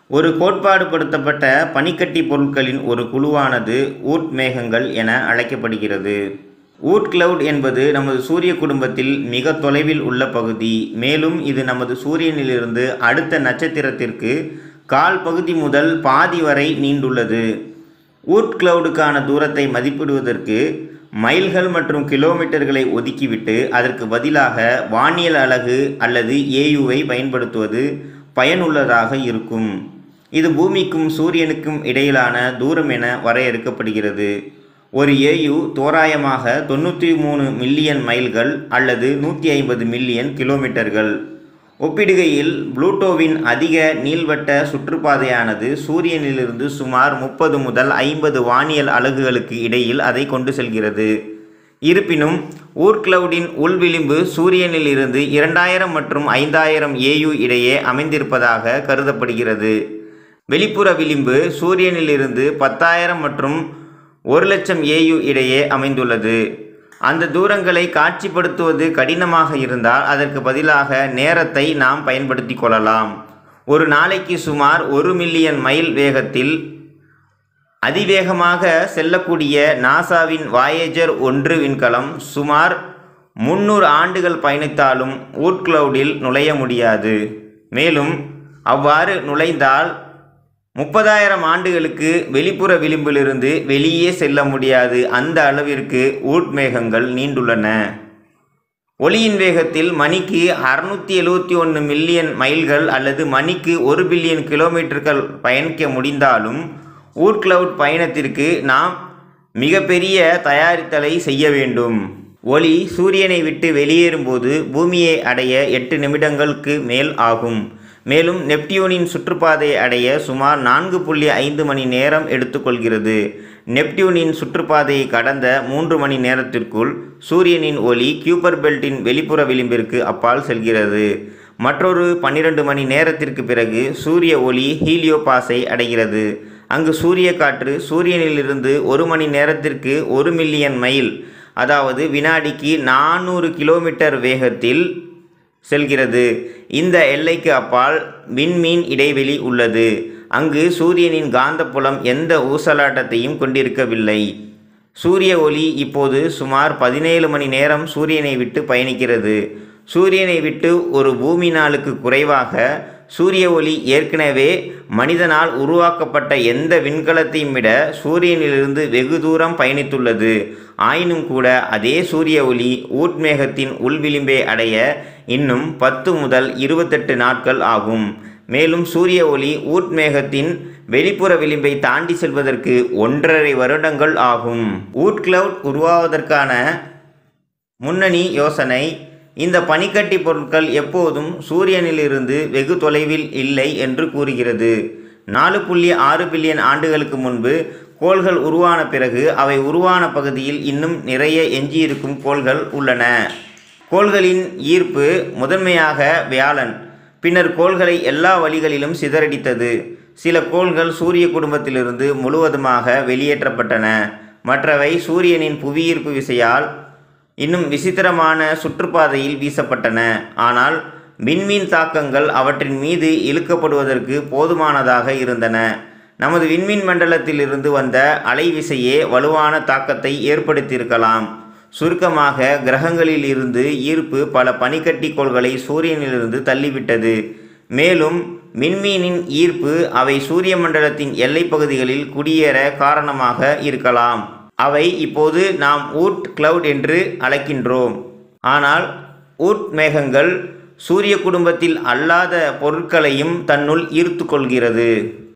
ஒரு கோட்பாடுபடுத்தப்பட்ட பனிக்கட்டி பொருட்களின் ஒரு குழுவானது ஊட் மேகங்கள் என அழைக்கப்படுகிறது ஊட் கிளவுட் என்பது நமது சூரிய குடும்பத்தில் மிக தொலைவில் உள்ள பகுதி மேலும் இது நமது சூரியனிலிருந்து அடுத்த நட்சத்திரத்திற்கு கால் பகுதி முதல் பாதி வரை நீண்டுள்ளது ஊட் கிளவுடுக்கான தூரத்தை மதிப்பிடுவதற்கு மைல்கள் மற்றும் கிலோமீட்டர்களை ஒதுக்கிவிட்டு அதற்கு பதிலாக வானியல் அலகு அல்லது ஏயுவை பயன்படுத்துவது பயனுள்ளதாக இருக்கும் இது பூமிக்கும் சூரியனுக்கும் இடையிலான தூரம் என வரையறுக்கப்படுகிறது ஒரு ஏயு தோராயமாக தொண்ணூற்றி மூணு மில்லியன் மைல்கள் அல்லது நூற்றி ஐம்பது மில்லியன் கிலோமீட்டர்கள் ஒப்பிடுகையில் புளூட்டோவின் அதிக நீள்வட்ட சுற்றுப்பாதையானது சூரியனிலிருந்து சுமார் முப்பது முதல் ஐம்பது வானியல் அலகுகளுக்கு இடையில் அதை கொண்டு செல்கிறது இருப்பினும் ஊர்க்ளவுடின் உள்விளிம்பு சூரியனிலிருந்து இரண்டாயிரம் மற்றும் ஐந்தாயிரம் ஏயு இடையே அமைந்திருப்பதாக கருதப்படுகிறது வெளிப்புற விளிம்பு சூரியனிலிருந்து பத்தாயிரம் மற்றும் ஒரு லட்சம் ஏயு இடையே அமைந்துள்ளது அந்த தூரங்களை காட்சிப்படுத்துவது கடினமாக இருந்தால் அதற்கு பதிலாக நேரத்தை நாம் பயன்படுத்தி கொள்ளலாம் ஒரு நாளைக்கு சுமார் ஒரு மில்லியன் மைல் வேகத்தில் அதிவேகமாக செல்லக்கூடிய நாசாவின் வாயேஜர் ஒன்று விண்கலம் சுமார் முந்நூறு ஆண்டுகள் பயணித்தாலும் ஊட்க்ளவுடில் நுழைய முடியாது மேலும் அவ்வாறு நுழைந்தால் முப்பதாயிரம் ஆண்டுகளுக்கு வெளிப்புற விளிம்பிலிருந்து வெளியே செல்ல முடியாது அந்த அளவிற்கு ஊட்மேகங்கள் நீண்டுள்ளன ஒளியின் வேகத்தில் மணிக்கு அறுநூற்றி எழுவத்தி ஒன்று மில்லியன் மைல்கள் அல்லது மணிக்கு ஒரு பில்லியன் கிலோமீட்டர்கள் பயணிக்க முடிந்தாலும் ஊட் கிளவுட் பயணத்திற்கு நாம் மிகப்பெரிய தயாரித்தலை செய்ய வேண்டும் ஒளி சூரியனை விட்டு வெளியேறும்போது பூமியை அடைய எட்டு நிமிடங்களுக்கு மேல் ஆகும் மேலும் நெப்டியூனின் சுற்றுப்பாதையை அடைய சுமார் நான்கு புள்ளி ஐந்து மணி நேரம் எடுத்துக்கொள்கிறது நெப்டியூனின் சுற்றுப்பாதையை கடந்த மூன்று மணி நேரத்திற்குள் சூரியனின் ஒளி கியூப்பர் பெல்ட்டின் வெளிப்புற விளிம்பிற்கு அப்பால் செல்கிறது மற்றொரு பன்னிரண்டு மணி நேரத்திற்கு பிறகு சூரிய ஒளி ஹீலியோபாஸை அடைகிறது அங்கு சூரிய காற்று சூரியனிலிருந்து ஒரு மணி நேரத்திற்கு ஒரு மில்லியன் மைல் அதாவது வினாடிக்கு நானூறு கிலோமீட்டர் வேகத்தில் செல்கிறது இந்த எல்லைக்கு அப்பால் விண்மீன் இடைவெளி உள்ளது அங்கு சூரியனின் காந்தப்புலம் எந்த ஊசலாட்டத்தையும் கொண்டிருக்கவில்லை சூரிய ஒளி இப்போது சுமார் பதினேழு மணி நேரம் சூரியனை விட்டு பயணிக்கிறது சூரியனை விட்டு ஒரு பூமி நாளுக்கு குறைவாக சூரிய ஒளி ஏற்கனவே மனிதனால் உருவாக்கப்பட்ட எந்த விண்கலத்தையும் விட சூரியனிலிருந்து வெகு தூரம் பயணித்துள்ளது ஆயினும் கூட அதே சூரிய ஒளி ஊட்மேகத்தின் உள்விளிம்பை அடைய இன்னும் பத்து முதல் இருபத்தெட்டு நாட்கள் ஆகும் மேலும் சூரிய ஒளி ஊட்மேகத்தின் வெளிப்புற விளிம்பை தாண்டி செல்வதற்கு ஒன்றரை வருடங்கள் ஆகும் ஊட் கிளவுட் உருவாவதற்கான முன்னணி யோசனை இந்த பனிக்கட்டி பொருட்கள் எப்போதும் சூரியனிலிருந்து வெகு தொலைவில் இல்லை என்று கூறுகிறது நாலு புள்ளி ஆறு பில்லியன் ஆண்டுகளுக்கு முன்பு கோள்கள் உருவான பிறகு அவை உருவான பகுதியில் இன்னும் நிறைய எஞ்சியிருக்கும் கோள்கள் உள்ளன கோள்களின் ஈர்ப்பு முதன்மையாக வியாழன் பின்னர் கோள்களை எல்லா வழிகளிலும் சிதறடித்தது சில கோள்கள் சூரிய குடும்பத்திலிருந்து முழுவதுமாக வெளியேற்றப்பட்டன மற்றவை சூரியனின் புவியீர்ப்பு விசையால் இன்னும் விசித்திரமான சுற்றுப்பாதையில் வீசப்பட்டன ஆனால் விண்மீன் தாக்கங்கள் அவற்றின் மீது இழுக்கப்படுவதற்கு போதுமானதாக இருந்தன நமது விண்மீன் மண்டலத்திலிருந்து வந்த அலைவிசையே வலுவான தாக்கத்தை ஏற்படுத்தியிருக்கலாம் சுருக்கமாக கிரகங்களில் இருந்து ஈர்ப்பு பல பனிக்கட்டி கோள்களை சூரியனிலிருந்து தள்ளிவிட்டது மேலும் விண்மீனின் ஈர்ப்பு அவை சூரிய மண்டலத்தின் எல்லைப் பகுதிகளில் குடியேற காரணமாக இருக்கலாம் அவை இப்போது நாம் ஊட் கிளவுட் என்று அழைக்கின்றோம் ஆனால் ஊட் மேகங்கள் சூரிய குடும்பத்தில் அல்லாத பொருட்களையும் தன்னுள் ஈர்த்து கொள்கிறது